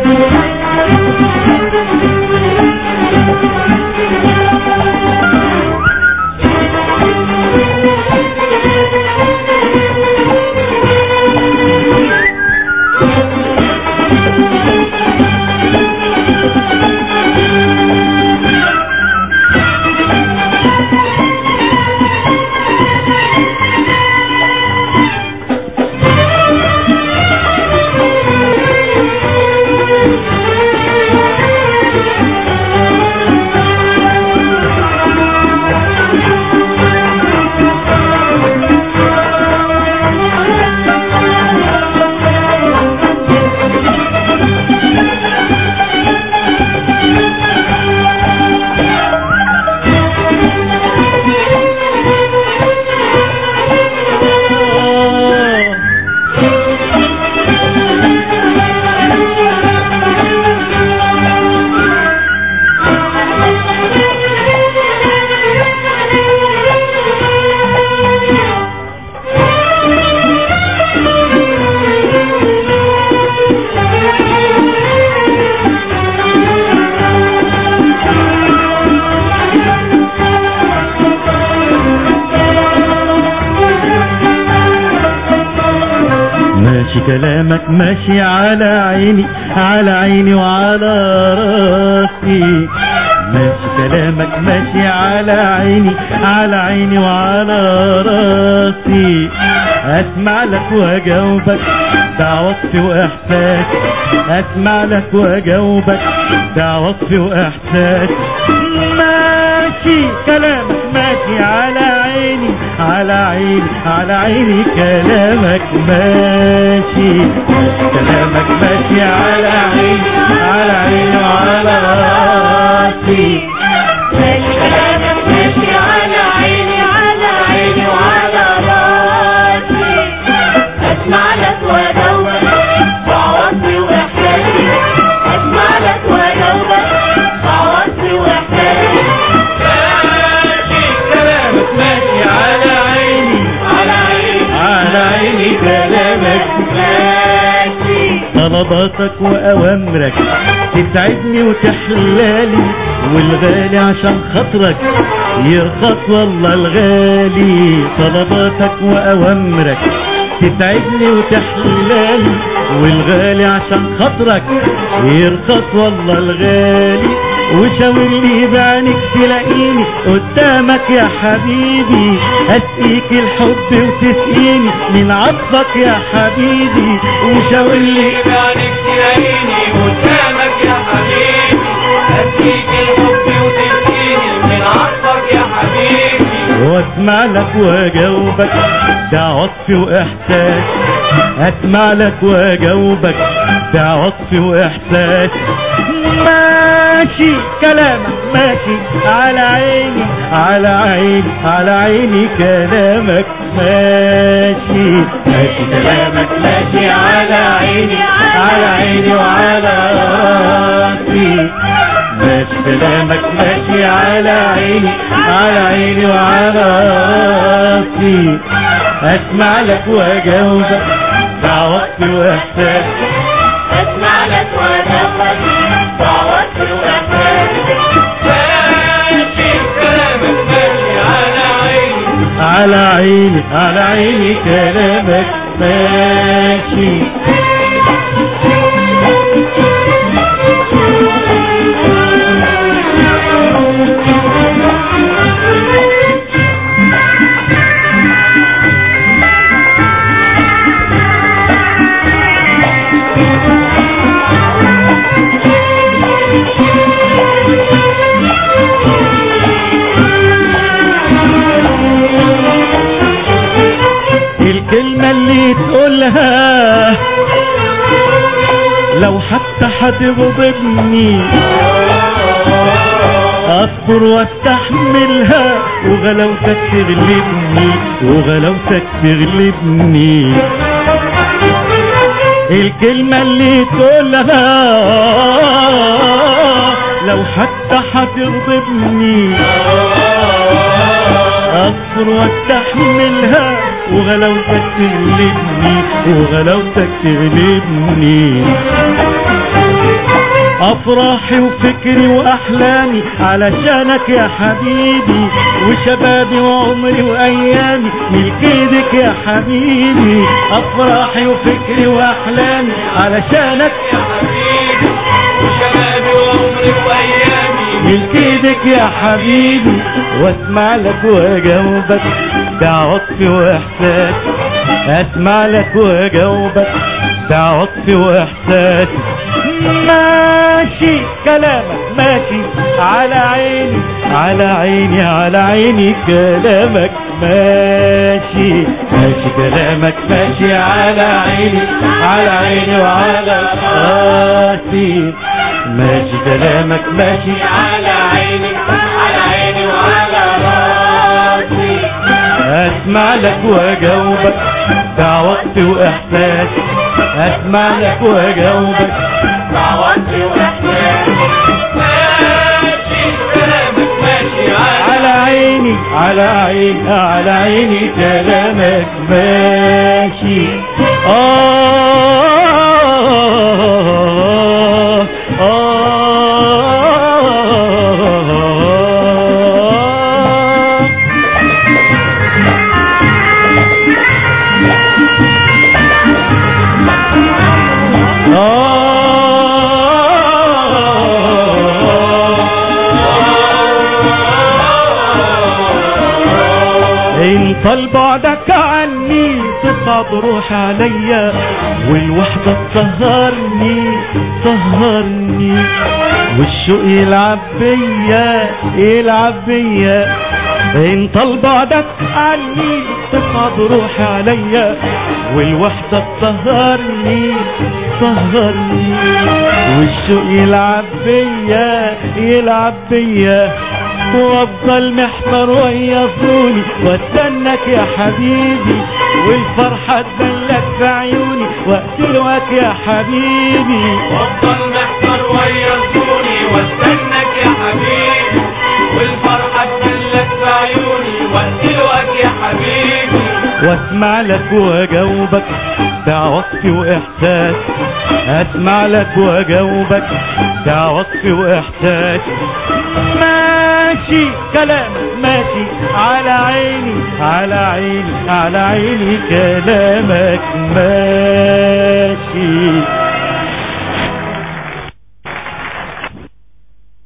ماشي كلامك ماشي على عيني على عيني وعلى راسي ماشي كلامك ماشي على عيني على عيني وعلى راسي اسمع لك واجاوبك ده وصفي واحساسي اسمع لك واجاوبك ده وصفي واحساسي ماشي كلامك ماشي على عيني على عيني على عيني كلامك ماشي ماشي كلامك ماشي على عيني على عيني وعلى راسي ماشي كلامك ماشي على عيني على عيني وعلى راسي اسمع لك واجاوبك بعوضي واحساسي اسمع لك واجاوبك بعوضي واحساسي ماشي كلامك ماشي على عيني على عيني على عيني كلامك ماشي طلباتك وأوامرك تسعدني وتحلالي والغالي عشان خاطرك يرخص والله الغالي طلباتك وأوامرك تسعدني وتحلالي والغالي عشان خاطرك يرخص والله الغالي وشاور لي بعينك تلاقيني قدامك يا حبيبي اسقيك الحب وتسقيني من عطفك يا حبيبي وشاور لي بعدك تلاقيني قدامك يا حبيبي اديك الحب وتسقيني من عطفك يا حبيبي واسمع لك واجاوبك ده عطفي واحساس اسمع لك واجاوبك ده عطفي واحساس ماشي كلامك ماشي على عيني على عيني على عيني كلامك ماشي ماشي كلامك ماشي على عيني على عيني وعلى راسي ماشي كلامك ماشي على عيني على عيني وعلى راسي اسمع لك واجاوبك ده وقتي واحساسي اسمع لك واجاوبك بعوضي واحساسي ماشي كلامك ماشي على عيني على عيني على عيني كلامك ماشي الكلمة اللي تقولها لو حتى هتغضبني اصبر واستحملها وغلاوتك تغلبني وغلاوتك تغلبني الكلمة اللي تقولها لو حتى هتغضبني اصبر واستحملها وغلاوتك تغلبني وغلاوتك تغلبني افراحي وفكري واحلامي علشانك يا حبيبي وشبابي وعمري وايامي ملك ايدك يا حبيبي افراحي وفكري واحلامي علشانك يا حبيبي وشبابي وعمري وايامي ملك ايدك يا حبيبي واسمع لك واجاوبك ده عطفي واحساسي اسمع لك واجاوبك ده عطفي واحساسي ماشي كلامك ماشي على عيني على عيني على عيني كلامك ماشي ماشي كلامك ماشي على عيني على عيني وعلى راسي ماشي كلامك ماشي على عيني على عيني وعلى راسي اسمع لك واجاوبك ده وقتي واحساسي اسمع لك واجاوبك دعوتي واحساسي ماشي كلامك ماشي على عيني على عيني على عيني كلامك ماشي آه آه انت البعدك عني تصعد روح عليا والوحدة تسهرني تسهرني والشوق يلعب بيا يلعب بيا انت البعدك عني تصعد روحي عليا والوحدة تسهرني تسهرني والشوق يلعب بيا يلعب بيا وافضل محتار ويا طولي واستناك يا حبيبي والفرحة تبلك في عيوني واقتلك يا حبيبي وافضل محتار ويا صوني واستنك يا حبيبي والفرحة تملك في عيوني وانزلك يا حبيبي واسمع لك واجاوبك ده عطفي واحساسي اسمع لك واجاوبك ده عطفي واحساسي ماشي كلام ماشي على عيني على عيني على عيني كلامك ماشي